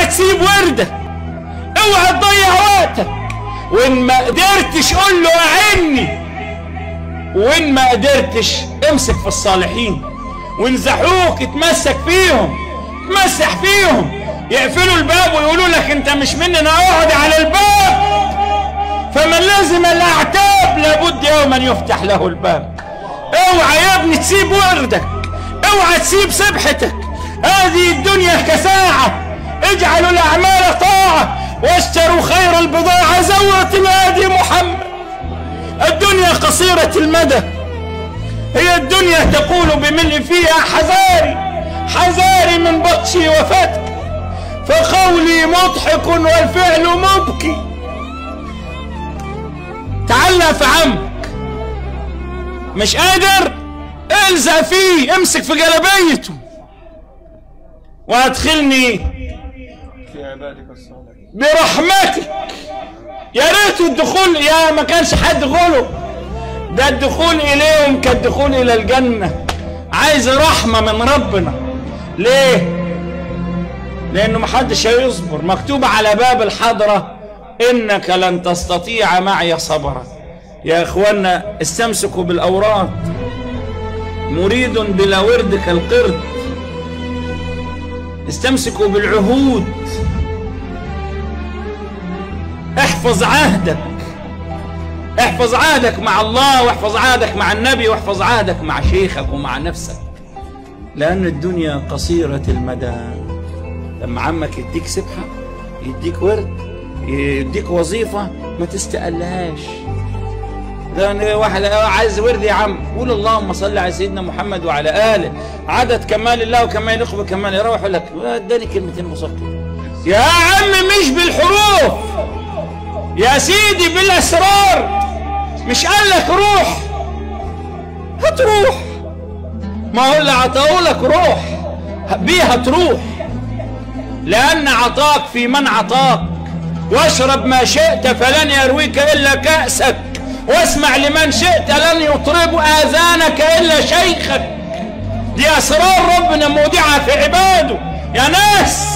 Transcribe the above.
اوعى تسيب وردك اوعى تضيع وقتك وان ما قدرتش قول له اعني وان ما قدرتش امسك في الصالحين وانزحوك اتمسك فيهم تمسح فيهم يقفلوا الباب ويقولوا لك انت مش مننا اقعد على الباب فمن لزم الاعتاب لابد يوما يفتح له الباب اوعى يا ابني تسيب وردك اوعى تسيب سبحتك هذه الدنيا كساعة اجعلوا الاعمال طاعة واشتروا خير البضاعة زورة الهادي محمد الدنيا قصيرة المدى هي الدنيا تقول بملء فيها حذاري حذاري من بطشي وفتك فقولي مضحك والفعل مبكي تعلق في عمك مش قادر الزق فيه امسك في جلبيته وادخلني في عبادك الصالحين برحمتك يا ريت الدخول يا ما كانش حد غلو ده الدخول اليهم كالدخول الى الجنه عايز رحمه من ربنا ليه لانه محدش هيصبر مكتوب على باب الحضره انك لن تستطيع معي صبرا يا اخوانا استمسكوا بالاوراد مريد بلا ورد كالقرد استمسكوا بالعهود احفظ عهدك احفظ عهدك مع الله واحفظ عهدك مع النبي واحفظ عهدك مع شيخك ومع نفسك لأن الدنيا قصيرة المدى لما عمك يديك سبحة يديك ورد يديك وظيفة ما تستقلهاش لأن واحد عايز ورد يا عم قول اللهم صل على سيدنا محمد وعلى آله عدد كمال الله وكما يليق بكمال يروح يقول لك اداني كلمتين بسيطة يا عم مش بالحروف يا سيدي بالاسرار مش قال لك روح هتروح ما هو اللي عطاهولك روح بيها تروح لان عطاك في من عطاك واشرب ما شئت فلن يرويك الا كاسك واسمع لمن شئت لن يطرب اذانك الا شيخك دي اسرار ربنا مودعها في عباده يا ناس